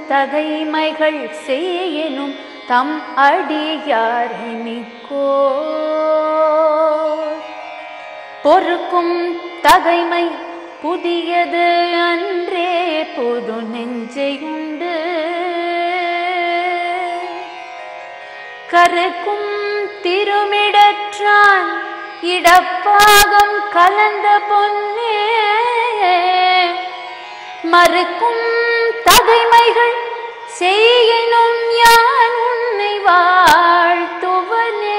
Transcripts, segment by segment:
தகைமைகள் செய்யனும் தம் அடியாரை மிக்கோ பொறுக்கும் தகைமை புதியது அன்றே புது நெஞ்சையுண்டு கருக்கும் திருமிடற்றான் இடப்பாகம் கலந்த பொன்னே மறுக்கும் தகைமைகள் செய்யனும் யான் உன்னை வாழ்த்துவனே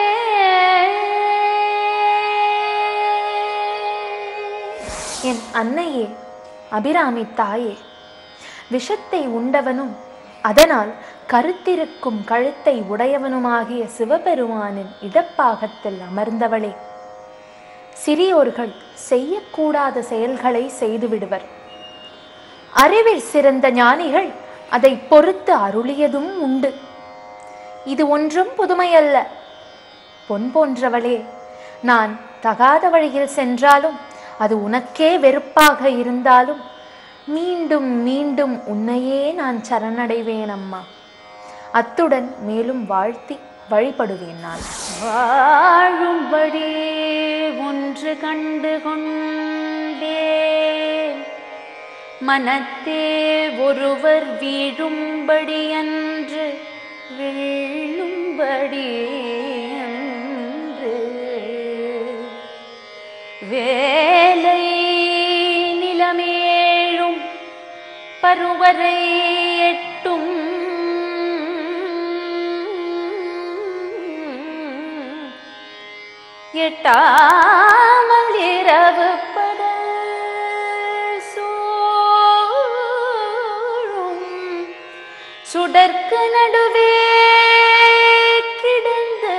என் அன்னையே அபிராமி தாயே விஷத்தை உண்டவனும் அதனால் கருத்திருக்கும் கழுத்தை உடையவனுமாகிய சிவபெருமானின் இடப்பாகத்தில் அமர்ந்தவளே சிறியோர்கள் செய்யக்கூடாத செயல்களை செய்துவிடுவர் அறிவில் சிறந்த ஞானிகள் அதை பொறுத்து அருளியதும் உண்டு இது ஒன்றும் புதுமையல்ல பொன் போன்றவளே நான் தகாத வழியில் சென்றாலும் அது உனக்கே வெறுப்பாக இருந்தாலும் மீண்டும் மீண்டும் உன்னையே நான் சரணடைவேன் அம்மா அத்துடன் மேலும் வாழ்த்தி வழிபடுவேன் நான் வாழும்படி ஒன்று கண்டு கொண்டேன் மனத்தே ஒருவர் வீழும்படி அன்று வெள்ளும்படி அன்று வேலை நிலமேழும் பருவரை எட்டும் எட்டாமல் இரவு பட சூழும் சுடர்க்கு நடுவே கிடந்து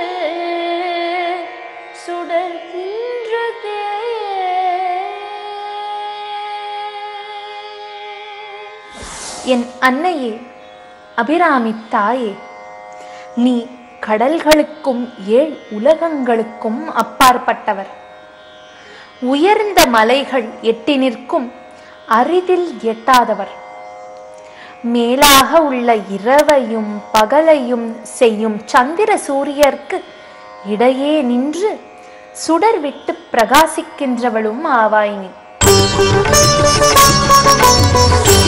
சுடர்கின்றதே என் அன்னையே அபிராமி தாயே நீ கடல்களுக்கும் ஏழ் உலகங்களுக்கும் அப்பாற்பட்டவர் உயர்ந்த மலைகள் எட்டி நிற்கும் அரிதில் எட்டாதவர் மேலாக உள்ள இரவையும் பகலையும் செய்யும் சந்திர சூரியர்க்கு இடையே நின்று சுடர் விட்டு பிரகாசிக்கின்றவளும் ஆவாய் நீ